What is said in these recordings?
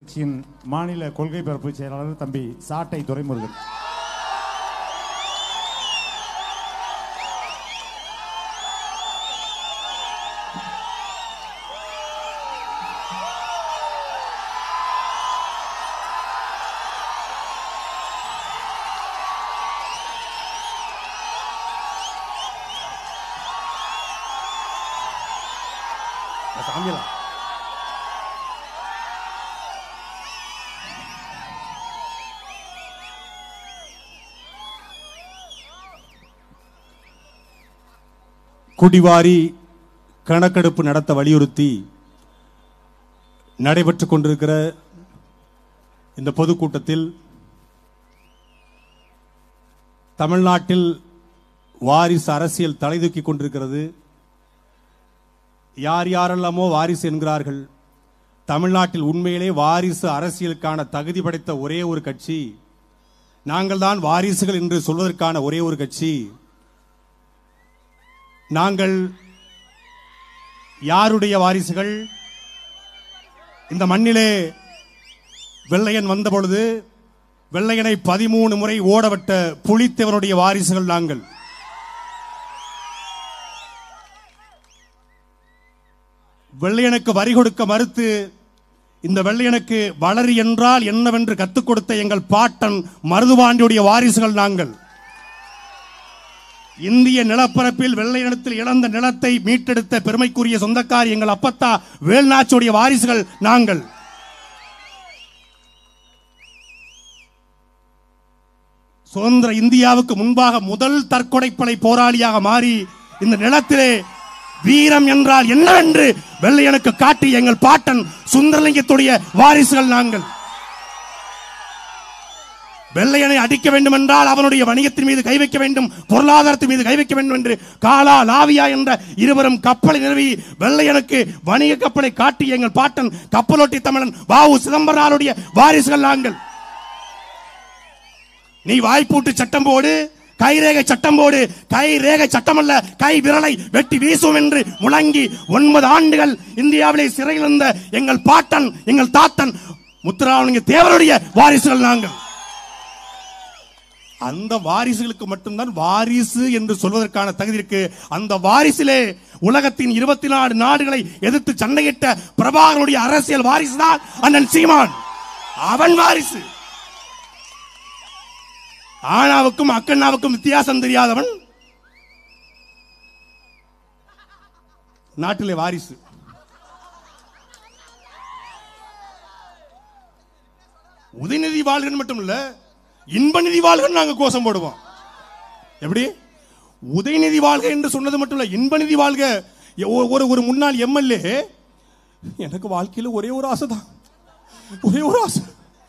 கட்சியின் மாநில கொள்கை பரப்பு செயலாளர் தம்பி சாட்டை துரைமுருகன் சாமியலா குடிவாரி கணக்கெடுப்பு நடத்த வலியுறுத்தி நடைபெற்றுக் கொண்டிருக்கிற இந்த பொதுக்கூட்டத்தில் தமிழ்நாட்டில் வாரிசு அரசியல் தலைதூக்கிக் கொண்டிருக்கிறது யார் யாரெல்லாமோ வாரிசு என்கிறார்கள் தமிழ்நாட்டில் உண்மையிலே வாரிசு அரசியலுக்கான தகுதி படைத்த ஒரே ஒரு கட்சி நாங்கள் தான் வாரிசுகள் என்று சொல்வதற்கான ஒரே ஒரு கட்சி நாங்கள் யாருடைய வாரிசுகள் இந்த மண்ணிலே வெள்ளையன் வந்த பொழுது வெள்ளையனை பதிமூணு முறை ஓடவிட்ட புலித்தேவனுடைய வாரிசுகள் நாங்கள் வெள்ளையனுக்கு வரி கொடுக்க மறுத்து இந்த வெள்ளையனுக்கு வளரி என்றால் என்னவென்று கத்துக் கொடுத்த எங்கள் பாட்டன் மருதுபாண்டியுடைய வாரிசுகள் நாங்கள் இந்திய நிலப்பரப்பில் வெள்ளையனத்தில் இழந்த நிலத்தை மீட்டெடுத்த பெருமைக்குரிய சொந்தக்காரி எங்கள் அப்பத்தா வேல்நாச்சுடைய வாரிசுகள் நாங்கள் சுதந்திர இந்தியாவுக்கு முன்பாக முதல் தற்கொலைப்படை போராளியாக மாறி இந்த நிலத்திலே வீரம் என்றால் என்னவென்று வெள்ளையனுக்கு காட்டி எங்கள் பாட்டன் சுந்தரலிங்கத்துடைய வாரிசுகள் நாங்கள் வெள்ளையனை அடிக்க வேண்டும் என்றால் அவனுடைய வணிகத்தின் மீது கை வைக்க வேண்டும் பொருளாதாரத்தின் மீது கை வைக்க வேண்டும் என்று காலா லாவியா என்ற இருவரும் கப்பலை நிறுவி வெள்ளையனுக்கு வணிக கப்பலை காட்டி எங்கள் பாட்டன் கப்பலோட்டி தமிழன் வாவு சிதம்பரனாருடைய வாரிசுகள் நாங்கள் நீ வாய்ப்பூட்டு சட்டம் போடு கைரேகை சட்டம் போடு கை ரேகை சட்டம் அல்ல கை விரலை வெட்டி வீசும் என்று முழங்கி ஒன்பது ஆண்டுகள் இந்தியாவிலே சிறையில் இருந்த எங்கள் பாட்டன் எங்கள் தாத்தன் முத்துராமலிங்க தேவருடைய வாரிசுகள் நாங்கள் அந்த வாரிசுகளுக்கு மட்டும்தான் வாரிசு என்று சொல்வதற்கான தகுதி இருக்கு அந்த வாரிசிலே உலகத்தின் இருபத்தி நாலு நாடுகளை எதிர்த்து சண்டையிட்ட பிரபாகருடைய அரசியல் வாரிசு தான் அண்ணன் சீமான் அவன் வாரிசு ஆனாவுக்கும் அக்கண்ணாவுக்கும் வித்தியாசம் தெரியாதவன் நாட்டிலே வாரிசு உதயநிதி வாழ்கன் மட்டும் இல்ல இன்பநிதி வாழ்கன் நாங்க கோஷம் போடுவோம் எப்படி உதயநிதி வாழ்க என்று சொன்னது மட்டும் இல்ல இன்பநிதி வாழ்க ஒ- ஒரு ஒரு முன்னாள் எம்எல்ஏ எனக்கு வாழ்க்கையில ஒரே ஒரு ஆசை தான் ஒரே ஒரு ஆசை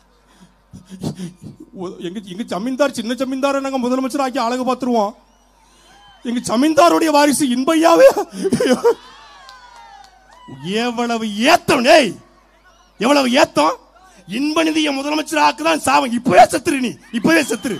ஒ- எங்க எங்க ஜமீன்தார் சின்ன ஜமீன்தாரை நாங்க முதலமைச்சர் ஆக்கி அழகு பார்த்துருவோம் எங்க ஜமீன்தாருடைய வாரிசு இன்பையாவே எவ்வளவு ஏத்தம் டேய் எவ்வளவு ஏத்தம் இன்ப நிதிய முதலமைச்சர் ஆக்குதான் சாவம் இப்பவே செத்துரு நீ இப்பவே செத்துரு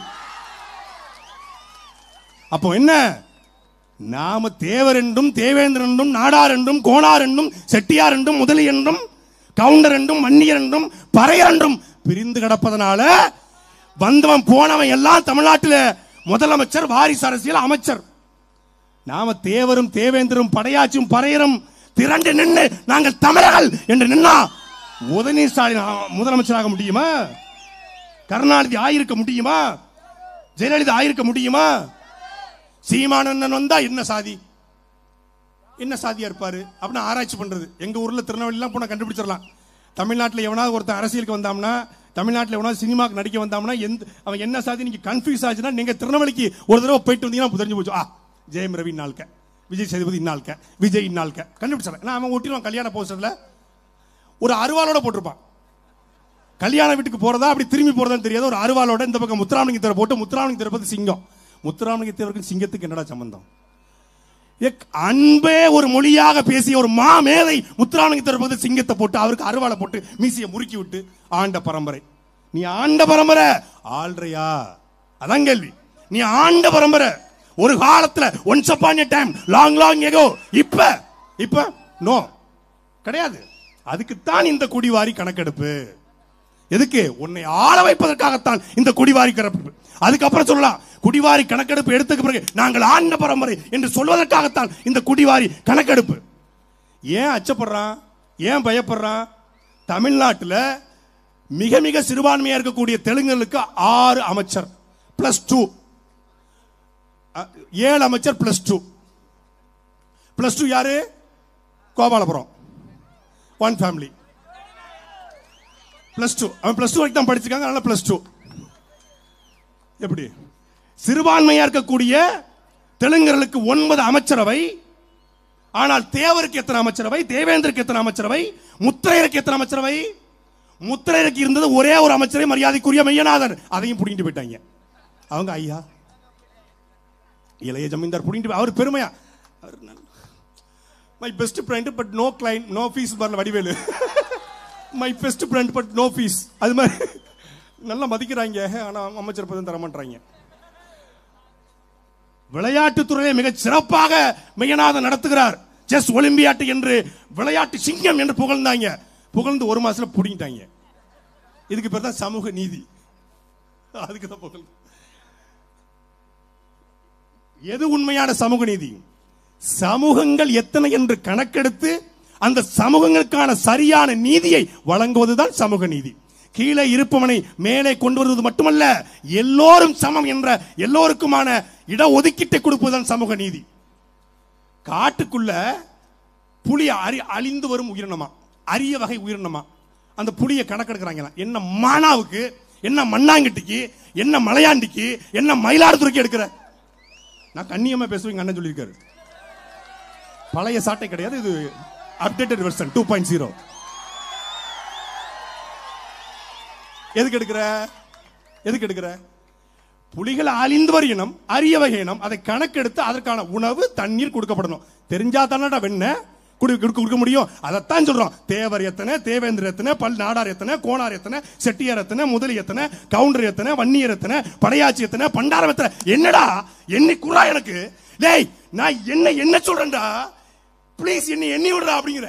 அப்போ என்ன நாம தேவர் என்றும் தேவேந்திரன் என்றும் நாடார் என்றும் கோணார் என்றும் செட்டியார் என்றும் முதலி என்றும் கவுண்டர் என்றும் மன்னியர் என்றும் பறையர் என்றும் பிரிந்து கிடப்பதனால வந்தவன் போனவன் எல்லாம் தமிழ்நாட்டில் முதலமைச்சர் வாரிசு அரசியல் அமைச்சர் நாம தேவரும் தேவேந்திரும் படையாச்சும் பறையரும் திரண்டு நின்று நாங்கள் தமிழர்கள் என்று நின்னா உதயநிதி ஸ்டாலின் ஆ- முதலமைச்சராக முடியுமா கருணாநிதி ஆயிருக்க முடியுமா ஜெயலலிதா ஆயிருக்க முடியுமா சீமானந்தன் வந்தா என்ன சாதி என்ன சாதியா இருப்பாரு அப்படின்னு ஆராய்ச்சி பண்றது எங்க ஊர்ல திருநெல்வேலிலாம் போனா கண்டுபிடிச்சிடலாம் தமிழ்நாட்டில் எவனாவது ஒருத்தன் அரசியலுக்கு வந்தாம்னா தமிழ்நாட்டில் எவனாவது சினிமாக்கு நடிக்க வந்தாம்னா எந்த அவன் என்ன சாதி நீங்க கன்ஃபியூஸ் ஆச்சுன்னா நீங்க திருநெல்வேலிக்கு ஒரு தடவை போயிட்டு வந்தீங்கன்னா தெரிஞ்சு போச்சு ஆ ஜெயம் ரவி இன்னாள்க விஜய் சேதுபதி இன்னாள்க விஜய் இன்னாள்க கண்டுபிடிச்சிடலாம் ஏன்னா அவன் ஒட்டிடுவான் கல்யாண போஸ்டர்ல ஒரு அருவாளோட போட்டிருப்பான் கல்யாண வீட்டுக்கு போறதா அப்படி திரும்பி போறதான்னு தெரியாத ஒரு அருவாளோட இந்த பக்கம் முத்துராமலிங்க தேவர் போட்டு முத்துராமலிங்க தேவர் பத்தி சிங்கம் முத்துராமலிங்க தேவருக்கும் சிங்கத்துக்கு என்னடா சம்பந்தம் எக் அன்பே ஒரு மொழியாக பேசிய ஒரு மா மேதை முத்துராமலிங்க தேவர் பத்தி சிங்கத்தை போட்டு அவருக்கு அருவாளை போட்டு மீசியை முறுக்கி விட்டு ஆண்ட பரம்பரை நீ ஆண்ட பரம்பரை ஆள்றியா அதான் கேள்வி நீ ஆண்ட பரம்பரை ஒரு காலத்துல once upon time long long ago இப்ப இப்ப நோ கிடையாது அதுக்குத்தான் இந்த குடிவாரி கணக்கெடுப்பு எதுக்கு உன்னை ஆள வைப்பதற்காகத்தான் இந்த குடிவாரி கணக்கெடுப்பு அதுக்கப்புறம் சொல்லலாம் குடிவாரி கணக்கெடுப்பு எடுத்ததுக்கு பிறகு நாங்கள் ஆண்ட பரம்பரை என்று சொல்வதற்காகத்தான் இந்த குடிவாரி கணக்கெடுப்பு ஏன் அச்சப்படுறான் ஏன் பயப்படுறான் தமிழ்நாட்டில் மிக மிக சிறுபான்மையா இருக்கக்கூடிய தெலுங்குகளுக்கு ஆறு அமைச்சர் பிளஸ் டூ ஏழு அமைச்சர் பிளஸ் டூ பிளஸ் டூ யாரு Gopalapuram one family plus two அவன் பிளஸ் டூ வரைக்கும் தான் படிச்சிருக்காங்க அதனால பிளஸ் டூ எப்படி சிறுபான்மையா இருக்கக்கூடிய தெலுங்கர்களுக்கு ஒன்பது அமைச்சரவை ஆனால் தேவருக்கு எத்தனை அமைச்சரவை தேவேந்திரருக்கு எத்தனை அமைச்சரவை முத்திரையருக்கு எத்தனை அமைச்சரவை முத்திரையருக்கு இருந்தது ஒரே ஒரு அமைச்சரை மரியாதைக்குரிய மையநாதன் அதையும் புடிங்கிட்டு போயிட்டாங்க அவங்க ஐயா இளைய ஜமீன்தார் புடிங்கிட்டு போய் அவர் பெருமையா my best friend but no client no fees வரல Vadivelu my best friend but no fees அது மாதிரி நல்லா மதிக்கிறாங்க ஆனா அமைச்சர் பதவி தர மாட்டாங்க விளையாட்டுத்துறையை மிகச் சிறப்பாக மெய்யநாதன் நடத்துகிறார் செஸ் ஒலிம்பியாட்டு என்று விளையாட்டு சிங்கம் என்று புகழ்ந்தாங்க புகழ்ந்து ஒரு மாசத்துல புடிங்கிட்டாங்க இதுக்கு பேர் தான் சமூக நீதி அதுக்கு தான் புகழ் எது உண்மையான சமூக நீதி சமூகங்கள் எத்தனை என்று கணக்கெடுத்து அந்த சமூகங்களுக்கான சரியான நீதியை வழங்குவதுதான் சமூக நீதி கீழே இருப்பவனை மேலே கொண்டு வருவது மட்டுமல்ல எல்லோரும் சமம் என்ற எல்லோருக்குமான இட ஒதுக்கீட்டை கொடுப்பதுதான் சமூக நீதி காட்டுக்குள்ள புலி அறி அழிந்து வரும் உயிரினமா அரிய வகை உயிரினமா அந்த புலியை கணக்கெடுக்கிறாங்க என்ன மானாவுக்கு என்ன மண்ணாங்கட்டிக்கு என்ன மலையாண்டிக்கு என்ன மயிலாடுதுறைக்கு எடுக்கிற நான் கண்ணியமா பேசுவேன் அண்ணன் சொல்லியிருக்காரு பழைய சாட்டை கிடையாது இது updated version two point zero எதுக்கு எடுக்கிற எதுக்கு எடுக்கிற புலிகள் அழிந்து வரும் இனம் அரிய வகை இனம் அதை கணக்கெடுத்து அதற்கான உணவு தண்ணீர் கொடுக்கப்படணும் தெரிஞ்சா தானடா வெண்ண குடி கொடுக்க கொடுக்க முடியும் அதைத்தான் சொல்றோம் தேவர் எத்தனை தேவேந்திர எத்தனை பல் நாடார் எத்தனை கோனார் எத்தனை செட்டியார் எத்தனை முதலி எத்தனை கவுண்டர் எத்தனை வன்னியர் எத்தனை படையாச்சி எத்தனை பண்டாரம் எத்தனை என்னடா என்னை குறா எனக்கு டேய் நான் என்ன என்ன சொல்றேன்டா ப்ளீஸ் என்னை எண்ணி விடுறா அப்படிங்கிற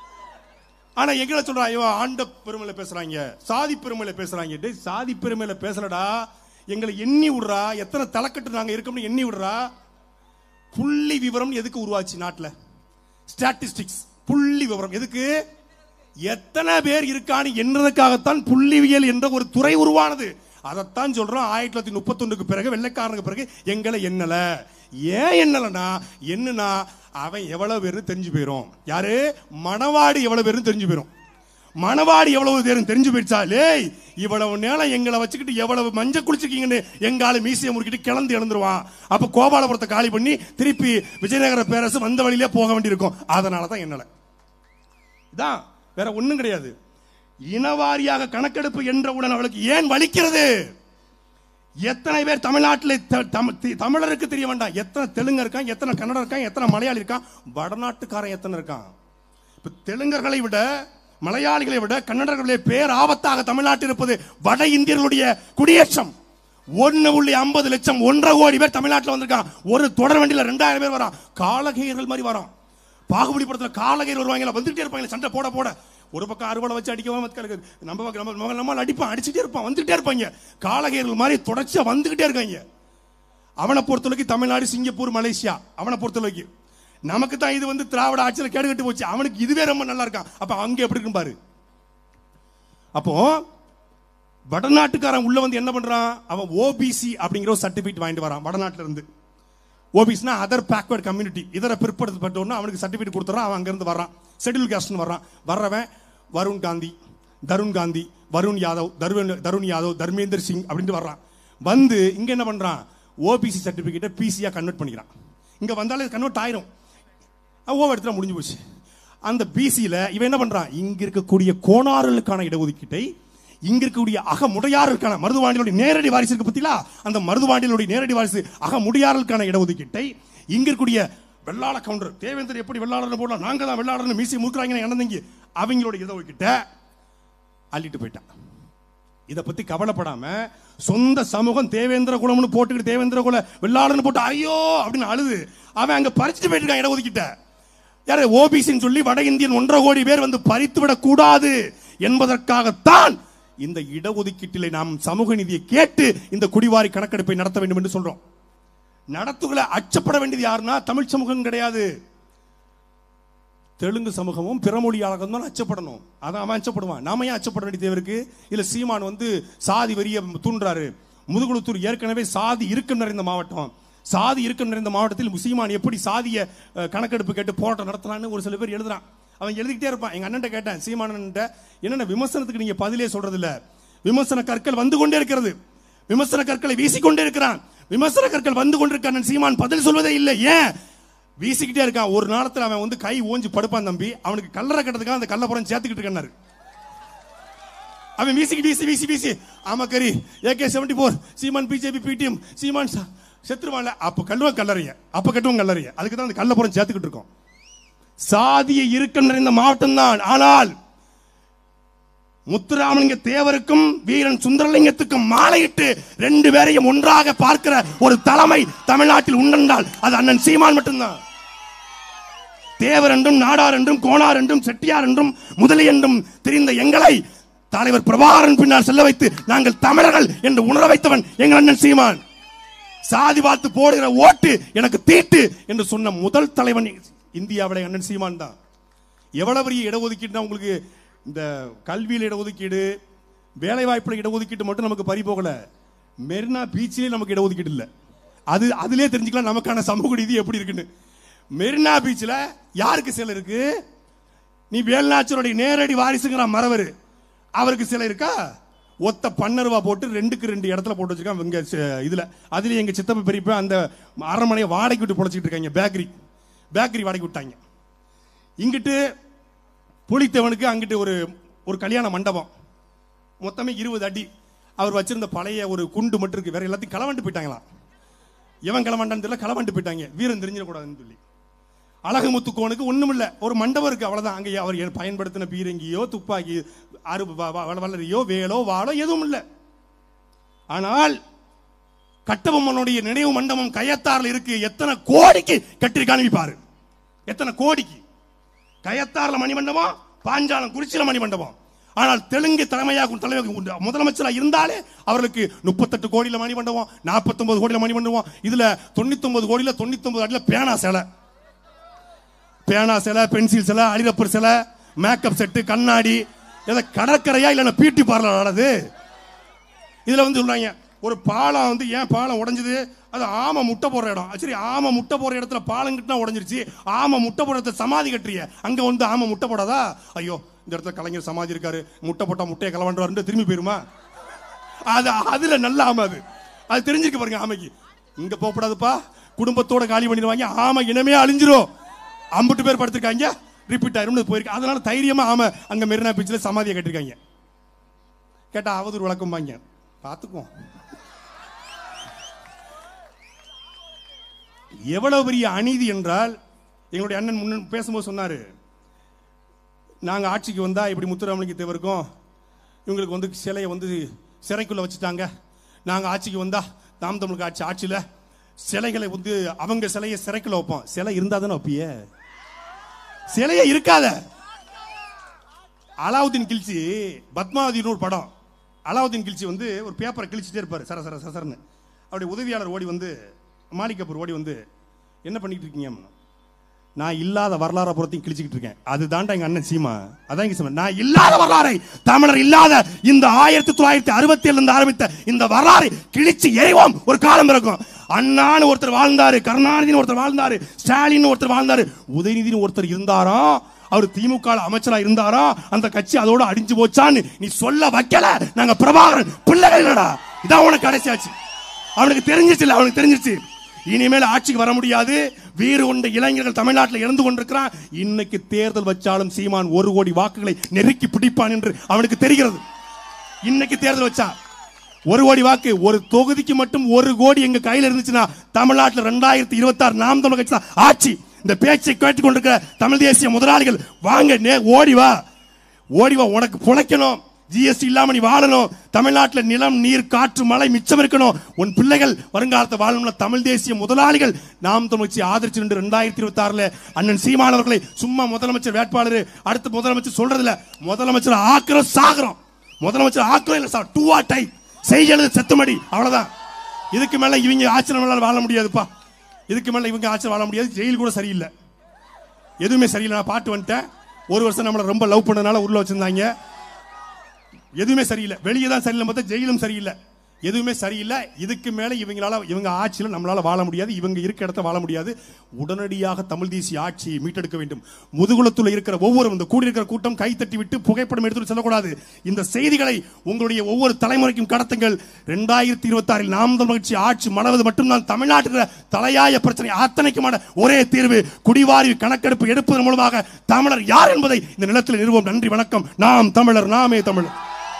ஆனா எங்களை சொல்றான் ஐயோ ஆண்ட பெருமையில பேசுறாங்க சாதி பெருமையில பேசுறாங்க டேய் சாதி பெருமையில பேசலடா எங்களை எண்ணி விடுறா எத்தனை தலைக்கட்டு நாங்க இருக்கோம்னு எண்ணி விடுறா புள்ளி விவரம் எதுக்கு உருவாச்சு நாட்டுல ஸ்டாட்டிஸ்டிக்ஸ் புள்ளி விவரம் எதுக்கு எத்தனை பேர் இருக்கான்னு எண்ணுறதுக்காகத்தான் புள்ளிவியல் என்ற ஒரு துறை உருவானது அதைத்தான் சொல்றோம் ஆயிரத்தி தொள்ளாயிரத்தி முப்பத்தொன்னுக்கு பிறகு வெள்ளைக்காரனுக்கு பிறகு எங்களை எண்ணல ஏன் எண்ணலனா என்னன்னா அவன் எவ்வளவு பேர் தெரிஞ்சு போயிரும் யாரு மணவாடி எவ்வளவு பேரும் தெரிஞ்சு போயிரும் மணவாடி எவ்வளவு பேரும் தெரிஞ்சு போயிடுச்சா லேய் இவ்வளவு நேரம் எங்களை வச்சுக்கிட்டு எவ்வளவு மஞ்சள் குளிச்சிருக்கீங்கன்னு எங்கால மீசியை முறுக்கிட்டு கிளந்து இழந்துருவான் அப்ப கோபாலபுரத்தை காலி பண்ணி திருப்பி விஜயநகர பேரரசு வந்த வழியிலே போக வேண்டியிருக்கும் அதனால தான் என்னல இதான் வேற ஒண்ணும் கிடையாது இனவாரியாக கணக்கெடுப்பு என்றவுடன் அவளுக்கு ஏன் வலிக்கிறது எத்தனை பேர் தமிழ்நாட்டில் த- தம- தி- தமிழருக்கு தெரிய வேண்டாம் எத்தனை தெலுங்கு இருக்கான் எத்தனை கன்னடம் இருக்கான் எத்தனை மலையாளி இருக்கான் வடநாட்டுக்காரன் எத்தனை இருக்கான் இப்ப தெலுங்கர்களை விட மலையாளிகளை விட கன்னடர்களுடைய பேர் ஆபத்தாக தமிழ்நாட்டில் இருப்பது வட இந்தியர்களுடைய குடியேற்றம் ஒன்னு புள்ளி ஐம்பது லட்சம் ஒன்றரை கோடி பேர் தமிழ்நாட்டில் வந்திருக்கான் ஒரு தொடர் வண்டியில ரெண்டாயிரம் பேர் வரான் காலகையர்கள் மாதிரி வரான் பாகுபலி படத்துல காலகையர் வருவாங்க வந்துட்டே இருப்பாங்க சண்டை போட போட ஒரு பக்கம் அறுவடை வச்சு அடிக்கவும் மத்த- நம்ம பக்கம் நம்ம நம்ம நம்ம அடிப்பான் அடிச்சுட்டே இருப்பான் வந்துட்டே இருப்பாங்க காலகையர்கள் மாதிரி தொடர்ச்சியா வந்துகிட்டே இருக்காங்க அவனை பொறுத்தவரைக்கும் தமிழ்நாடு சிங்கப்பூர் மலேசியா அவனை பொறுத்தவரைக்கும் நமக்கு தான் இது வந்து திராவிட ஆட்சியில் கேடு கட்டு போச்சு அவனுக்கு இதுவே ரொம்ப நல்லா இருக்கான் அப்ப அங்க எப்படி இருக்கும் பாரு அப்போ வடநாட்டுக்காரன் உள்ள வந்து என்ன பண்றான் அவன் ஓபிசி அப்படிங்கிற ஒரு சர்டிபிகேட் வாங்கிட்டு வரான் வடநாட்டுல இருந்து ஓபிஸ்னா அதர் பேக்வர்ட் கம்யூனிட்டி இதர பிற்படுத்தப்பட்டவன அவனுக்கு சர்டிபிகேட் கொடுத்துறான் அவன் அங்கிருந்து வர்றான் ஷெட்யூல் காஸ்ட்னு வர்றான் வர்றவன் வருண் காந்தி தருண் காந்தி வருண் யாதவ் தருண் தருண் யாதவ் தர்மேந்தர் சிங் அப்படின்ட்டு வர்றான் வந்து இங்க என்ன பண்றான் ஓபிசி சர்டிபிகேட்டை பிசியா கன்வெர்ட் பண்ணிக்கிறான் இங்க வந்தாலே கன்வெர்ட் ஆயிரும் ஓவர் இடத்துல முடிஞ்சு போச்சு அந்த பிசியில இவன் என்ன பண்றான் இங்க இருக்கக்கூடிய கோணாறுகளுக்கான இடஒதுக்கீட்டை இங்க இருக்கக்கூடிய அகமுடையாறுக்கான மருதுவாண்டிகளுடைய நேரடி வாரிசு இருக்கு பத்திலா அந்த மருதுவாண்டிகளுடைய நேரடி வாரிசு அகமுடையாறுக்கான இடஒதுக்கீட்டை இங்க இருக்கக்கூடிய வெள்ளாள கவுண்டர் தேவேந்தர் எப்படி வெள்ளாளர்னு போடலாம் நாங்க தான் வெள்ளாளர்னு மீசி முறுக்குறாங்க இணந்தீங்க அவங்களோட இடஒதுக்கீட்டை அள்ளிட்டு போயிட்டான் இத பத்தி கவலைப்படாம சொந்த சமூகம் தேவேந்திர குலம்னு போட்டுக்கிட்டு தேவேந்திர குல வெள்ளாளன்னு போட்டு ஐயோ அப்படின்னு அழுது அவன் அங்க பறிச்சுட்டு போயிட்டு இருக்கான் இடஒதுக்கிட்ட யாரு ஓபிசின்னு சொல்லி வட இந்தியன் ஒன்றரை கோடி பேர் வந்து பறித்து விடக் கூடாது என்பதற்காகத்தான் இந்த இடஒதுக்கீட்டிலே நாம் சமூக நீதியை கேட்டு இந்த குடிவாரி கணக்கெடுப்பை நடத்த வேண்டும் என்று சொல்றோம் நடத்துகளை அச்சப்பட வேண்டியது யாருன்னா தமிழ் சமூகம் கிடையாது தெலுங்கு சமூகமும் பிறமொழியாளர்கள் தான் அச்சப்படணும் அதான் அவன் அச்சப்படுவான் நாம ஏன் அச்சப்பட வேண்டிய தேவை இருக்கு இல்ல சீமான் வந்து சாதி வரிய தூண்டுறாரு முதுகுளத்தூர் ஏற்கனவே சாதி இறுக்கம் நிறைந்த மாவட்டம் சாதி இறுக்கம் நிறைந்த மாவட்டத்தில் சீமான் எப்படி சாதிய அஹ், கணக்கெடுப்பு கேட்டு போராட்டம் நடத்தலாம்னு ஒரு சில பேர் எழுதுறான் அவன் எழுதிக்கிட்டே இருப்பான் எங்க அண்ணன் கேட்டேன் சீமானன் என்னென்ன விமர்சனத்துக்கு நீங்க பதிலே சொல்றது இல்ல விமர்சன கற்கள் வந்து கொண்டே இருக்கிறது விமர்சன கற்களை வீசிக்கொண்டே இருக்கிறான் விமர்சன கற்கள் வந்து கொண்டிருக்க அண்ணன் சீமான் பதில் சொல்வதே இல்லை ஏன் வீசிக்கிட்டே இருக்கான் ஒரு நாளத்துல அவன் வந்து கை ஓஞ்சி படுப்பான் தம்பி அவனுக்கு கல்லறை கட்டதுக்காக அந்த கல்லப்புறம் சேர்த்துக்கிட்டு இருக்காரு அவன் வீசிக்கு வீசி வீசி வீசி ஆமா கரி AK seventy four Seeman BJP பிடிஎம் சீமான் ச- செத்துருவான்ல அப்ப கல்லுவன் கல்லறைய அப்ப கட்டுவன் கல்லறைய அதுக்கு தான் அந்த கல்லப்புறம் சேர்த்துக்கிட்டு இருக்கோம் சாதிய இறுக்கம் நிறைந்த மாவட்டம் தான் ஆனால் முத்துராமலிங்க தேவருக்கும் வீரன் சுந்தரலிங்கத்துக்கும் மாலையிட்டு ரெண்டு பேரையும் ஒன்றாக பார்க்கிற ஒரு தலைமை தமிழ்நாட்டில் உண்டென்றால் அது அண்ணன் சீமான் மட்டும்தான் தேவர் என்றும் நாடார் என்றும் கோனார் என்றும் செட்டியார் என்றும் முதலி என்றும் தெரிந்த எங்களை தலைவர் பிரபாகரன் பின்னால் செல்ல வைத்து நாங்கள் தமிழர்கள் என்று உணர வைத்தவன் எங்கள் அண்ணன் சீமான் சாதி பார்த்து போடுகிற ஓட்டு எனக்கு தீட்டு என்று சொன்ன முதல் தலைவன் இந்தியாவுடைய அண்ணன் சீமான் தான் எவ்வளவு பெரிய இடஒதுக்கீடுனா உங்களுக்கு இந்த கல்வியில் இடஒதுக்கீடு வேலை வாய்ப்புல இடஒதுக்கீடு மட்டும் நமக்கு பறி போகல மெரினா பீச்சிலே நமக்கு இடஒதுக்கீடு இல்லை அது அதிலே தெரிஞ்சுக்கலாம் நமக்கான சமூக நீதி எப்படி இருக்குன்னு மெரினா பீச்சில் யாருக்கு சிலை இருக்கு நீ வேல்நாச்சருடைய நேரடி வாரிசுங்கிற மறவர் அவருக்கு சிலை இருக்கா ஒத்த பன்னருவா போட்டு ரெண்டுக்கு ரெண்டு இடத்துல போட்டு வச்சிருக்கான் இங்க சி- இதுல அதுல எங்க சித்தப்பா பெரியப்பா அந்த அரண்மனையை வாடகைக்கு விட்டு பொழைச்சிட்டு இருக்காங்க பேக்கரி பேக்கரி வாடகை விட்டாங்க இங்கிட்டு புலித்தேவனுக்கு அங்கிட்டு ஒரு ஒரு கல்யாண மண்டபம் மொத்தமே இருபது அடி அவர் வச்சிருந்த பழைய ஒரு குண்டு மட்டும் இருக்கு வேற எல்லாத்தையும் களவண்டு போயிட்டாங்களாம் எவன் களவண்டான்னு தெரியல களவண்டு போயிட்டாங்க வீரன் தெரிஞ்சிடக்கூடாதுன்னு சொல்லி அழகுமுத்து கோனுக்கு ஒண்ணும் இல்ல ஒரு மண்டபம் இருக்கு அவ்வளவுதான் அங்க அவர் ஏன் பயன்படுத்தின பீரங்கியோ துப்பாக்கி அரு வ- வ- வளரியோ வேலோ வாளோ எதுவும் இல்ல ஆனால் கட்டபொம்மனுடைய நினைவு மண்டபம் கயத்தாறுல இருக்கு எத்தனை கோடிக்கு கட்டிருக்கான்னு பாரு எத்தனை கோடிக்கு கயத்தாறுல மணிமண்டபம் பாஞ்சாலம் குறிச்சியில மணிமண்டபம் ஆனால் தெலுங்கு தலைமையாக தலைமை முதலமைச்சரா இருந்தாலே அவர்களுக்கு முப்பத்தெட்டு கோடியில மணிமண்டபம் நாற்பத்தொன்பது கோடியில மணிமண்டபம் இதுல தொண்ணூத்தொன்பது கோடியில தொண்ணூத்தொன்பது அடியில பேனா சிலை பேனா சிலை பென்சில் சிலை அழிரப்பர் சிலை மேக்கப் செட்டு கண்ணாடி எதை கடற்கரையா இல்லைன்னா பியூட்டி பார்லர் ஆனது இதுல வந்து சொல்றாங்க ஒரு பாலம் வந்து ஏன் பாலம் உடைஞ்சது அது ஆமை முட்டை போடுற இடம் சரி ஆமை முட்டை போடுற இடத்துல பாலம் கிட்ட உடைஞ்சிருச்சு ஆமை முட்டை போடுற இடத்துல சமாதி கட்டுறிய அங்க வந்து ஆமை முட்டை போடாதா ஐயோ இந்த இடத்துல கலைஞர் சமாதி இருக்காரு முட்டை போட்டா முட்டையை கலவண்டுவாரு திரும்பி போயிருமா அது அதுல நல்ல ஆமை அது அது தெரிஞ்சிருக்கு பாருங்க ஆமைக்கு இங்க போகக்கூடாதுப்பா குடும்பத்தோட காலி பண்ணிடுவாங்க ஆமை இனமே அழிஞ்சிரும் அம்புட்டு பேர் படுத்திருக்காங்க ரிப்பீட் ஆயிரும்னு போயிருக்கு அதனால தைரியமா ஆமை அங்க மெரினா பீச்சில் சமாதியை கட்டிருக்காங்க கேட்டா அவதூறு வழக்கம் வாங்க பார்த்துக்குவோம் எவ்வளவு பெரிய அநீதி என்றால் எங்களுடைய அண்ணன் முன்ன பேசும்போது சொன்னாரு நாங்க ஆட்சிக்கு வந்தா இப்படி முத்துராமலிங்க தேவருக்கும் இவங்களுக்கு வந்து சிலையை வந்து சிறைக்குள்ள வச்சுட்டாங்க நாங்க ஆட்சிக்கு வந்தா நாம் தமிழுக்கு ஆட்சி ஆட்சியில சிலைகளை வந்து அவங்க சிலையை சிறைக்குள்ள வைப்போம் சிலை இருந்தா தானே வைப்பிய சிலையே இருக்காத அலாவுதீன் கிழ்ச்சி பத்மாவதினு ஒரு படம் அலாவுதீன் கிழ்ச்சி வந்து ஒரு பேப்பரை கிழிச்சிட்டே இருப்பாரு சர சர சரன்னு அவருடைய உதவியாளர் ஓடி வந்து மாலிக் கபூர் ஓடி வந்து என்ன பண்ணிட்டு இருக்கீங்க அப்படின்னா, நான் இல்லாத வரலாறை புறத்தையும் கிழிச்சுக்கிட்டு இருக்கேன் அதுதான்டா எங்க அண்ணன் சீமா அதான் இங்க சீமா நான் இல்லாத வரலாறை தமிழர் இல்லாத இந்த ஆயிரத்தி தொள்ளாயிரத்தி அறுபத்தி ஏழுல இருந்து ஆரம்பித்த இந்த வரலாறை கிழிச்சு எறிவோம் ஒரு காலம் இருக்கும் அண்ணான்னு ஒருத்தர் வாழ்ந்தாரு கருணாநிதினு ஒருத்தர் வாழ்ந்தாரு ஸ்டாலின் ஒருத்தர் வாழ்ந்தாரு உதயநிதினு ஒருத்தர் இருந்தாரா அவர் திமுக ல அமைச்சரா இருந்தாரா அந்த கட்சி அதோட அடிஞ்சு போச்சான்னு நீ சொல்ல வைக்கல நாங்க பிரபாகரன் பிள்ளைகள் இல்லடா இதான் உனக்கு கடைசியாச்சு அவனுக்கு தெரிஞ்சிச்சு இல்ல அவனுக்கு தெரிஞ்சிச்சு இனிமேல் ஆட்சிக்கு வர முடியாது வீறு கொண்ட இளைஞர்கள் தமிழ்நாட்டில் இறந்து கொண்டிருக்கிறான் இன்னைக்கு தேர்தல் வச்சாலும் சீமான் ஒரு கோடி வாக்குகளை நெருக்கி பிடிப்பான் என்று அவனுக்கு தெரிகிறது இன்னைக்கு தேர்தல் வச்சா ஒரு கோடி வாக்கு ஒரு தொகுதிக்கு மட்டும் ஒரு கோடி எங்க கையில இருந்துச்சுன்னா தமிழ்நாட்டில் ரெண்டாயிரத்தி இருபத்தி ஆறு நாம் தமிழ் கட்சி தான் ஆட்சி இந்த பேச்சை கேட்டுக் கொண்டிருக்கிற தமிழ் தேசிய முதலாளிகள் வாங்க நே ஓடி வா ஓடி வா உனக்கு புழைக்கணும் ஜிஎஸ்டி இல்லாம நீ வாழணும் தமிழ்நாட்டில் நிலம் நீர் காற்று மழை மிச்சம் இருக்கணும் உன் பிள்ளைகள் வருங்காலத்தை வாழணும்ல தமிழ் தேசிய முதலாளிகள் நாம் தமிழ்ச்சி ஆதரிச்சு நின்று ரெண்டாயிரத்தி இருபத்தி ஆறுல அண்ணன் சீமான் அவர்களை சும்மா முதலமைச்சர் வேட்பாளர் அடுத்த முதலமைச்சர் சொல்றதில்ல முதலமைச்சர் ஆக்குறோம் சாகுறோம் முதலமைச்சர் ஆக்கம் இல்லை சார் டூ ஆ டை செய்தி எழுது செத்துமடி அவ்வளவுதான் இதுக்கு மேல இவங்க ஆட்சியில் மேல வாழ முடியாதுப்பா இதுக்கு மேல இவங்க ஆட்சியில் வாழ முடியாது ஜெயில் கூட சரியில்லை எதுவுமே சரியில்லை நான் பாட்டு வந்துட்டேன் ஒரு வருஷம் நம்மளை ரொம்ப லவ் பண்ணனால உள்ள வச்சிருந்தாங்க எதுவுமே சரியில்லை வெளியே தான் சரியில்லை பார்த்தா ஜெயிலும் சரியில்லை எதுவுமே சரியில்லை இதுக்கு மேல இவங்களால இவங்க ஆட்சியில் நம்மளால வாழ முடியாது இவங்க இருக்க இடத்த வாழ முடியாது உடனடியாக தமிழ் தேசிய ஆட்சியை மீட்டெடுக்க வேண்டும் முதுகுலத்தில் இருக்கிற ஒவ்வொரு இந்த கூடியிருக்கிற கூட்டம் கை தட்டி விட்டு புகைப்படம் எடுத்துட்டு செல்லக்கூடாது இந்த செய்திகளை உங்களுடைய ஒவ்வொரு தலைமுறைக்கும் கடத்துங்கள் ரெண்டாயிரத்தி இருபத்தி ஆறில் நாம் தமிழ் கட்சி ஆட்சி மலர்வது மட்டும்தான் தமிழ்நாட்டில் தலையாய பிரச்சனை அத்தனைக்குமான ஒரே தீர்வு குடிவாரி கணக்கெடுப்பு எடுப்பதன் மூலமாக தமிழர் யார் என்பதை இந்த நிலத்தில் நிறுவோம் நன்றி வணக்கம் நாம் தமிழர் நாமே தமிழர்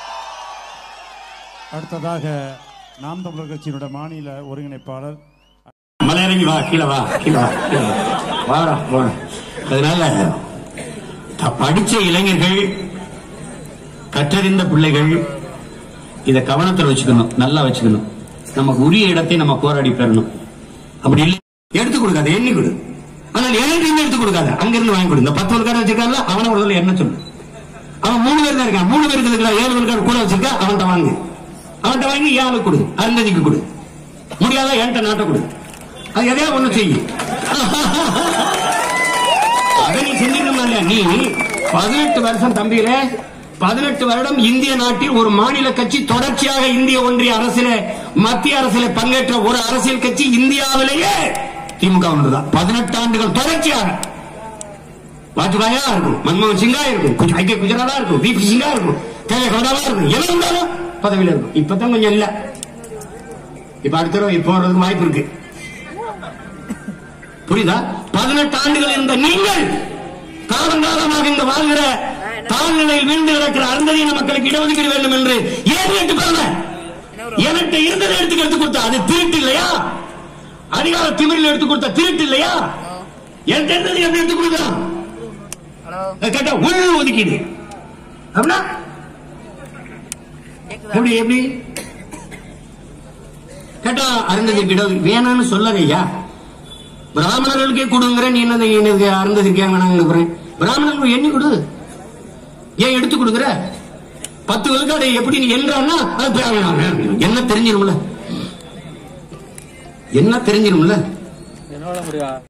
அடுத்ததாக நாம் தமிழர் கட்சியினுடைய மாநில ஒருங்கிணைப்பாளர் மலை இறங்கி வா கீழே வா கீழே வா கீழே வா. வாடா வாடா அதனால த- படிச்ச இளைஞர்கள் கற்றறிந்த பிள்ளைகள் இத கவனத்துல வச்சுக்கணும் நல்லா வச்சுக்கணும் நமக்கு உரிய இடத்தை நம்ம போராடி பெறணும் அப்படி இல்லை எடுத்து கொடுக்காத எண்ணி கொடு ஆனால் எண்ணி எடுத்து கொடுக்காத அங்க இருந்து வாங்கி கொடு இந்த பத்து ஒரு கடை வச்சிருக்கான்ல அவனை ஒரு என்ன சொல்லு அவன் மூணு பேர் தான் இருக்கான் மூணு பேருக்கு இருக்கிற ஏழு பேருக்கு கூட வச்சிருக்கா அவன்கிட்ட வாங்கு அவன்கிட்ட வாங்கி ஏழு கொடு அருந்ததிக்கு கொடு முடியாத என்கிட்ட நாட்டை கொடு அது எதையா ஒண்ணு செய்யும் அதை நீ செஞ்சிருக்கமா இல்லையா நீ பதினெட்டு வருஷம் தம்பியில பதினெட்டு வருடம் இந்திய நாட்டில் ஒரு மாநில கட்சி தொடர்ச்சியாக இந்திய ஒன்றிய அரசியல மத்திய அரசியல பங்கேற்ற ஒரு அரசியல் கட்சி இந்தியாவிலேயே திமுக ஒன்றுதான் பதினெட்டு ஆண்டுகள் தொடர்ச்சியாக வாஜ்பாயா இருக்கும் மன்மோகன் சிங்கா இருக்கும் குஜ- ஐ கே குஜராலா இருக்கும் வி பி சிங்கா இருக்கும் தேவை கவுடாவா இருக்கும் எவன் இருந்தாலும் பதவியில இருக்கும் இப்பதான் கொஞ்சம் இல்ல இப்ப அடுத்த தடவை போறதுக்கு வாய்ப்பு இருக்கு புரியுதா பதினெட்டு ஆண்டுகள் இருந்த நீங்கள் காலங்காலமாக இந்த வாழ்கிற தாழ்நிலையில் வீழ்ந்து கிடக்கிற அருந்ததியின மக்களுக்கு இடஒதுக்கீடு வேண்டும் என்று ஏன் கேட்டு பாருங்க எனக்கு இருந்ததை எடுத்து எடுத்து கொடுத்தா அது திருட்டு இல்லையா அதிகார திமிரில் எடுத்து கொடுத்த திருட்டு இல்லையா என்கிட்ட இருந்தது எப்படி எடுத்து கொடுக்கலாம் கேட்டா உள் ஒதுக்கீடு அப்படின்னா எப்படி எப்படி கேட்டா அருந்ததிக்கு இடஒதுக்கீடு வேணாம்னு சொல்லலையா பிராமணர்களுக்கே கொடுங்கிற நீ என்ன எனக்கு அருந்ததிக்கு ஏன் வேணாங்க பிராமணர்களுக்கு எண்ணி கொடு ஏன் எடுத்து கொடுக்குற பத்து விழுக்காடு எப்படி நீ என்றான்னா அது பிராமணன் என்ன தெரிஞ்சிரும்ல என்ன தெரிஞ்சிரும்ல